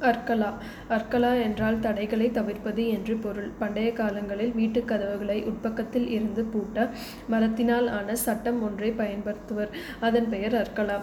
அர்க்கலா அர்க்கலா என்றால் தடைகளை தவிர்ப்பது என்று பொருள். பண்டைய காலங்களில் வீட்டுக் கதவுகளை உட்பக்கத்தில் இருந்து பூட்ட மரத்தினால் ஆன சட்டம் ஒன்றைப் பயன்படுத்துவர். அதன் பெயர் அர்க்கலா.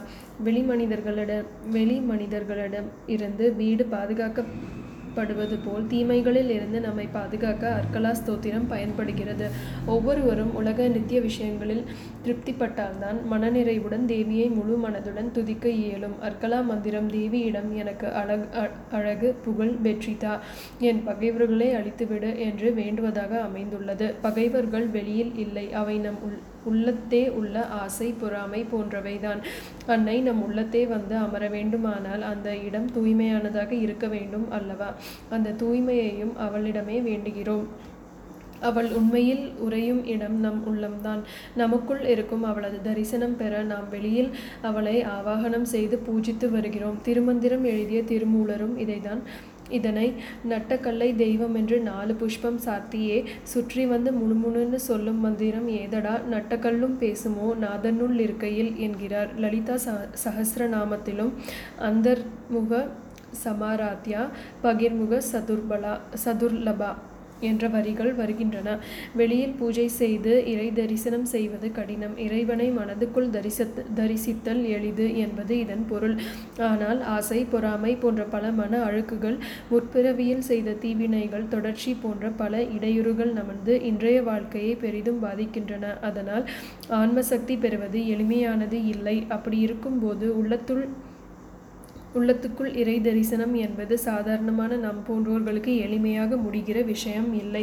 வெளிமனிதர்களிடம் இருந்து வீடு பாதுகாக்கப்படுவது போல் தீமைகளில் இருந்து நம்மைப் பாதுகாக்க அர்க்கலா ஸ்தோத்திரம் பயன்படுகிறது. ஒவ்வொருவரும் உலக நித்திய விஷயங்களில் திருப்திப்பட்டால்தான் மனநிறைவுடன் தேவியை முழு மனதுடன் துதிக்க இயலும். அர்க்கலா மந்திரம் தேவியிடம் எனக்கு அழகு புகழ் வெற்றி தா. என் பகைவர்களை அழித்துவிடு என்று வேண்டுவதாக அமைந்துள்ளது. பகைவர்கள் வெளியில் இல்லை. அவை நம் உள்ளத்தே உள்ள ஆசை பொறாமை போன்றவைதான். அன்னை நம் உள்ளத்தே வந்து அமர வேண்டுமானால் அந்த இடம் தூய்மையானதாக இருக்க வேண்டும் அல்லவா? அந்தத் தூய்மையையும் அவளிடமே வேண்டுகிறோம். அவள் உண்மையில் உறையும் இடம் நம் உள்ளம்தான். நமக்குள் இருக்கும் அவளது தரிசனம் பெற நாம் வெளியில் அவளை ஆவாகனம் செய்து பூஜித்து வருகிறோம். திருமந்திரம் எழுதிய திருமூலரும் இதனை நட்ட கல்லைத் தெய்வமென்று நாலு புஷ்பம் சாத்தியே சுற்றி வந்து முணுமுணுன்னு சொல்லும் மந்திரம் ஏதடா நட்ட கல்லும் பேசுமோ நாதனுள்ளிருக்கையில் என்கிறார். லலிதா சஹஸ்ரநாமத்திலும் அந்தர்முக சமாராத்யா பகிர்முக சதுர்லபா என்ற வரிகள் வருகின்றன. வெளியில் பூஜை செய்து இறை தரிசனம் செய்வது கடினம். இறைவனை மனதுக்குள் தரிசித்தல் எளிது என்பது இதன் பொருள். ஆனால் ஆசை பொறாமை போன்ற பல மன அழுக்குகள் முற்பிறவியில் செய்த தீவினைகள் தொடர்ச்சி போன்ற பல இடையூறுகள் நமது இன்றைய வாழ்க்கையைப் பெரிதும் பாதிக்கின்றன. அதனால் ஆன்மசக்தி பெறுவது எளிமையானது இல்லை. அப்படியிருக்கும்போது உள்ளத்துக்குள் இறை தரிசனம் என்பது சாதாரணமான நம் போன்றோர்களுக்கு எளிமையாக முடிகிற விஷயம் இல்லை.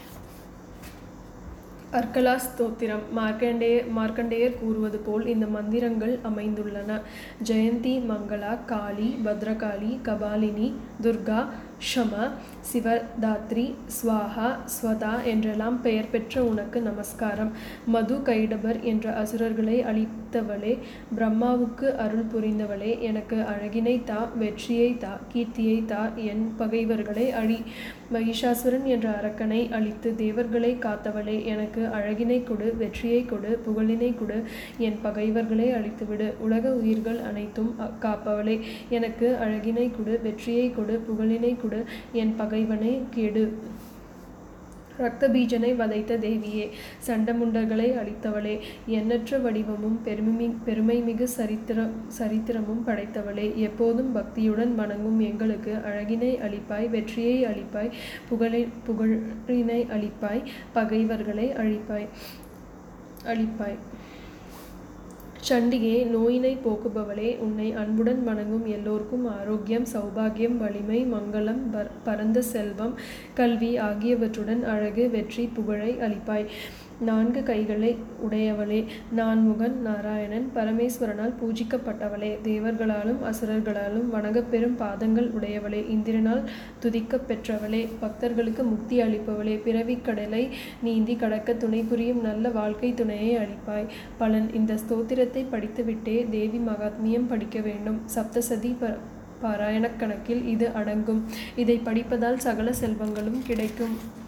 அர்க்கலா ஸ்தோத்திரம் மார்க்கண்டேயர் கூறுவது போல் இந்த மந்திரங்கள் அமைந்துள்ளன. ஜெயந்தி மங்களா காளி பத்ரகாளி கபாலினி துர்கா க்ஷமா சிவதாத்ரி ஸ்வாஹா ஸ்வதா என்றெல்லாம் பெயர் பெற்ற உனக்கு நமஸ்காரம். மது கைடபர் என்ற அசுரர்களை அழித்தவளே பிரம்மாவுக்கு அருள் புரிந்தவளே எனக்கு அழகினைத் தா வெற்றியைத் தா கீர்த்தியைத் தா என் பகைவர்களை அழி. மகிஷாசுரன் என்ற அரக்கனை அழித்து தேவர்களைக் காத்தவளே எனக்கு அழகினைக் கொடு வெற்றியைக் கொடு புகழினைக் கொடு என் பகைவர்களை அழித்துவிடு. உலக உயிர்கள் அனைத்தும் காப்பவளே எனக்கு அழகினைக் கொடு வெற்றியைக் கொடு புகழினைக் கொடு என் பகைவனைக் கெடு. ரக்தபீஜனை வதைத்த தேவியே சண்டமுண்டர்களை அழித்தவளே எண்ணற்ற வடிவமும் பெருமைமிகு சரித்திரமும் படைத்தவளே எப்போதும் பக்தியுடன் வணங்கும் எங்களுக்கு அழகினை அளிப்பாய் வெற்றியை அளிப்பாய் புகழினை அளிப்பாய் பகைவர்களை அழிப்பாய். சண்டிகே நோயினைப் போக்குபவளே உன்னை அன்புடன் வணங்கும் எல்லோர்க்கும் ஆரோக்யம் சௌபாக்யம் வலிமை மங்களம் பரந்த செல்வம் கல்வி ஆகியவற்றுடன் அழகு வெற்றி புகழை அளிப்பாய். நான்கு கைகளை உடையவளே நான்முகன் நாராயணன் பரமேஸ்வரனால் பூஜிக்கப்பட்டவளே தேவர்களாலும் அசுரர்களாலும் வணங்கப்பெறும் பாதங்கள் உடையவளே இந்திரனால் துதிக்கப் பெற்றவளே பக்தர்களுக்கு முக்தி அளிப்பவளே பிறவிக் கடலை நீந்திக் கடக்க துணை புரியும் நல்ல வாழ்க்கைத் துணையை அளிப்பாய். பலன் இந்த ஸ்தோத்திரத்தைப் படித்துவிட்டே தேவி மகாத்மியம் படிக்க வேண்டும். சப்தசதி பாராயணக் கணக்கில் இது அடங்கும். இதைப் படிப்பதால் சகல செல்வங்களும் கிடைக்கும்.